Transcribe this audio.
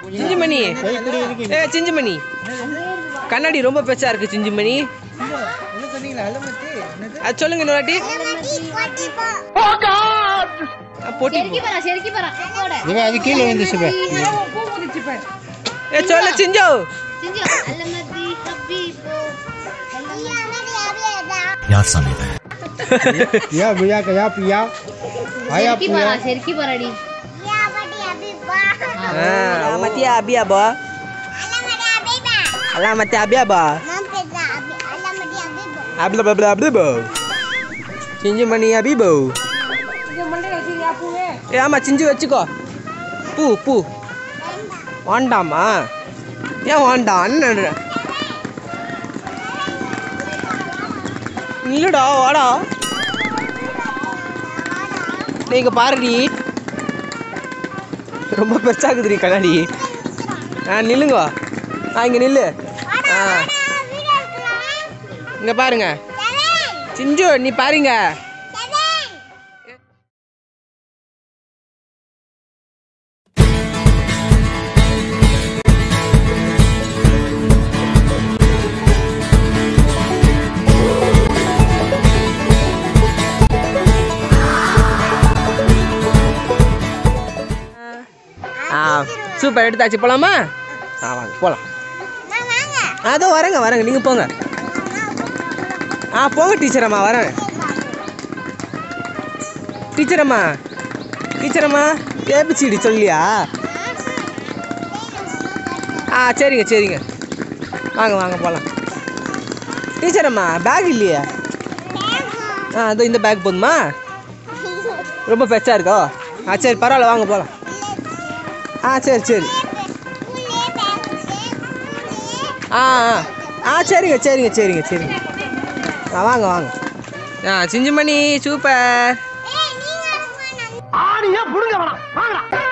சிஞ்சுமணி ஏ சிஞ்சுமணி கண்ணாடி ரொம்ப பெருசா இருக்கு சிஞ்சுமணி என்ன சொன்னீங்களா அலமத்தி என்னது அது சொல்லுங்க இன்னொரு வாட்டி ஆ, போட்டி செருக்கி போறா செருக்கி போறா போட இவன் அது கீழே வந்துச்சு பே ஏ சொல்லு சிஞ்சு செஞ்சு அல்லமதி ஹபீபோ யா புயா கயா பியா ஆயா செருக்கி புயா போறா செருக்கி போறாடி மத்தியா அபியா பா அலாம் மத்தியா அபியா பா அப்ல பப்ல அப்ல போ சிஞ்சுமணி அபிபோ ஏ ஆமா சிஞ்சு வச்சுக்கோ பூ பூ வாண்டாமா ஏன் வாண்டாம் அண்ணன் இல்லடா வாடா நீங்க பாருடி ரொம்ப பெருசாகுதுடி கண்ணாடி ஆ நில்லுங்க ஆ இங்க நில்லு ஆ இங்க பாருங்க சிஞ்சு நீ பாருங்க ஆ சூப்பர் எடுத்தாச்சு போலாமா ஆ வாங்க போலாம் அதோ வரேங்க வரேங்க நீங்கள் போங்க ஆ போங்க டீச்சர் அம்மா வரேன் டீச்சர் அம்மா டீச்சர் அம்மா ஏபிசிடி சொல்லியா ஆ சரிங்க சரிங்க வாங்க வாங்க போகலாம் டீச்சர் அம்மா பேக் இல்லையா ஆ அதோ இந்த பேக் போதுமா ரொம்ப பெருசாக இருக்கோ ஆ சரி பரவாயில்ல வாங்க போகலாம் ஆ சரி சரி ஆ ஆ ஆ சரிங்க சரிங்க சரிங்க சரிங்க ஆ வாங்க வாங்க ஆ சிஞ்சுமணி சூப்பர் ஆணியா புடுங்க வேணாம் வாங்கடா